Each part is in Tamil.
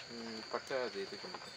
ம், பட்டை அது இது பண்ணிட்டேன்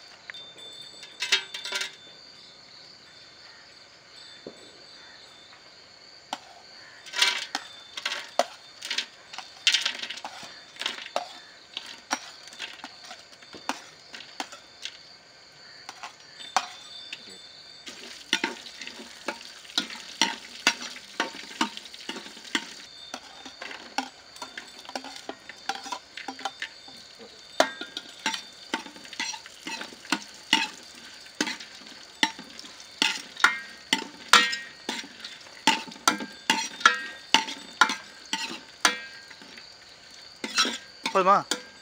போதுமா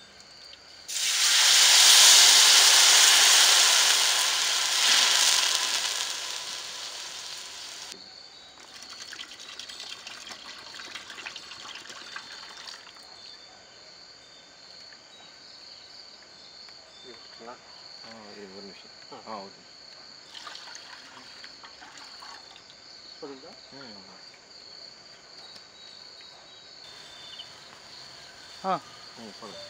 இது விட்டுக்கலாம். ஆ இது ஒரு நிமிஷம் ஆ ஓகே போதுங்களா ம் ஆமா. ஆ ம் போதும்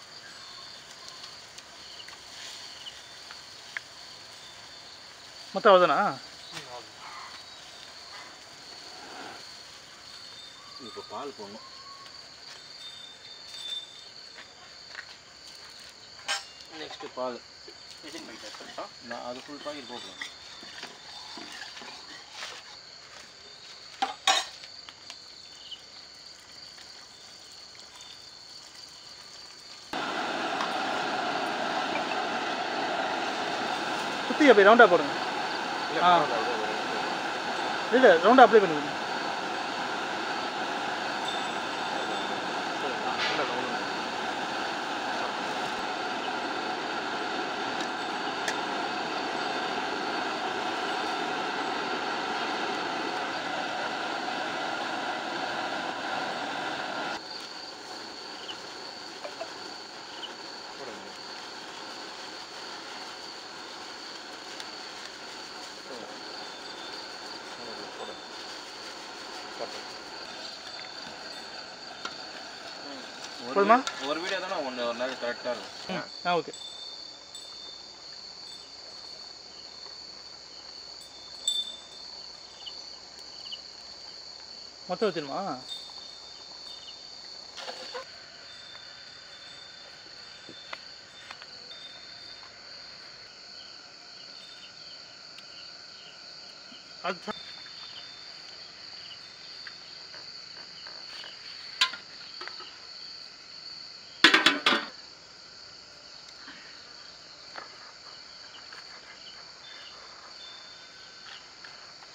மொத்தம் அவ்வளோதானா இப்போ பால் போடணும் நெக்ஸ்ட்டு பால் நான் அது ஃபுல் பாக்கெட் போடலாம் சுற்றி அப்படியே ரவுண்டாக போடுங்க இல்லை ஆ. பரவாயில்ல, அப்படியே ஒரு- இல்லை ரவுண்டாக அப்ளை பண்ணுங்க இல்லை, round உண்டு. போடுங்க. போடுங்க. போடுங்க. போடுங்க. ஒரு போதுமா? வீ- ஒரு வீடியோ தானே ஒன்று ஒரு நாள் கரெக்டாக இருக்கும் ம் ஆ ஓகே மொத்தம் வச்சிருமா அது